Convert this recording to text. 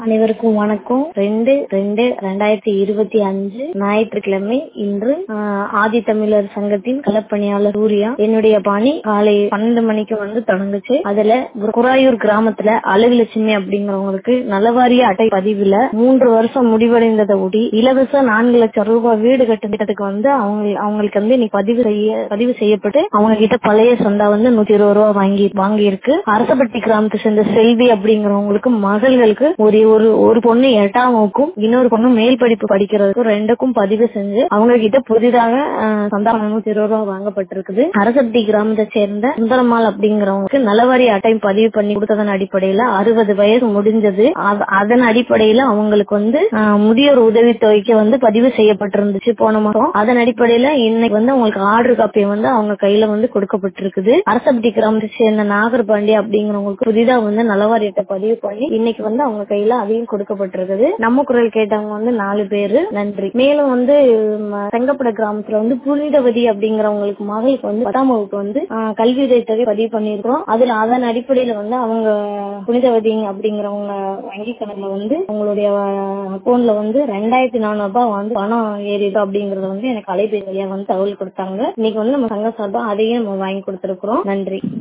அனைவருக்கும் வணக்கம் ரெண்டு ரெண்டு ரெண்டாயிரத்தி இருபத்தி அஞ்சு ஞாயிற்றுக்கிழமை இன்று ஆஹ், ஆதித்தமிழர் சங்கத்தின் களப்பணியாளர் சூர்யா என்னுடைய பணி காலை பன்னெண்டு மணிக்கு வந்து தொடங்குச்சு அதுல குராயூர் கிராமத்துல அழகுலட்சுமி அப்படிங்கிறவங்களுக்கு நலவாரிய அட்டை பதிவுல மூன்று வருஷம் முடிவடைந்ததை ஒட்டி இலவச நான்கு லட்சம் ரூபாய் வீடு கட்டும் திட்டத்துக்கு வந்து அவங்க அவங்களுக்கு வந்து இன்னைக்கு பதிவு செய்ய பதிவு செய்யப்பட்டு அவங்க கிட்ட பழைய சந்தா வந்து நூத்தி இருபது ரூபாய் வாங்கி வாங்கி இருக்கு அரசப்பட்டி கிராமத்தை சேர்ந்த செல்வி அப்படிங்கிறவங்களுக்கு மகள்களுக்கு ஒரு ஒரு ஒரு பொண்ணு எட்டாம் வகுப்பும் இன்னொரு பொண்ணு மேல் படிப்பு படிக்கிறதுக்கும் ரெண்டுக்கும் பதிவு செஞ்சு அவங்க கிட்ட புதிதாக அஹ், சந்தா நூத்தி இருபது ரூபாய் வாங்கப்பட்டிருக்குது அரசப்பட்டி கிராமத்தை சேர்ந்த சுந்தரம்மாள் அப்படிங்கிறவங்களுக்கு நலவாரி அட்டை பதிவு பண்ணி கொடுத்ததன் அடிப்படையில அறுபது வயசு முடிஞ்சது அத- அதன் அடிப்படையில அவங்களுக்கு வந்து அஹ், முதியோர் உதவித்தொகைக்கு வந்து பதிவு செய்யப்பட்டிருந்துச்சு போன மாதம் அதன் அடிப்படையில இன்னைக்கு வந்து அவங்களுக்கு ஆர்டர் காப்பி வந்து அவங்க கையில வந்து கொடுக்கப்பட்டிருக்குது அரசப்பட்டி கிராமத்தை சேர்ந்த நாகர்பாண்டி அப்படிங்கிறவங்களுக்கு புதிதா வந்து நலவாரி அட்டை பதிவு பண்ணி இன்னைக்கு வந்து அவங்க கையில அதையும் கொடுக்கப்பட்டிருக்குது நம்ம குரல் கேட்டவங்க வந்து நாலு பேரு நன்றி மேலும் வந்து ம, செங்கப்பட கிராமத்துல வந்து புனிதவதி அப்படிங்கிறவங்களுக்கு மகளுக்கு வந்து பத்தாம் வகுப்பு வந்து ஆஹ், கல்வி உதவித்தொகை பதிவு பண்ணியிருக்கிறோம் அதுல அதன் அடிப்படையில வந்து அவங்க புனிதவதி அப்படிங்கிறவங்க வங்கி கணக்குல வந்து உங்களுடைய அக்கௌண்ட்ல வந்து ரெண்டாயிரத்தி நானூறு ரூபாய் வந்து பணம் ஏறிடும் அப்படிங்கறத வந்து எனக்கு அலைபேசி வழியா வந்து தகவல் கொடுத்தாங்க இன்னைக்கு வந்து நம்ம சங்க சார்பா அதையும் நம்ம வாங்கி கொடுத்திருக்கிறோம் நன்றி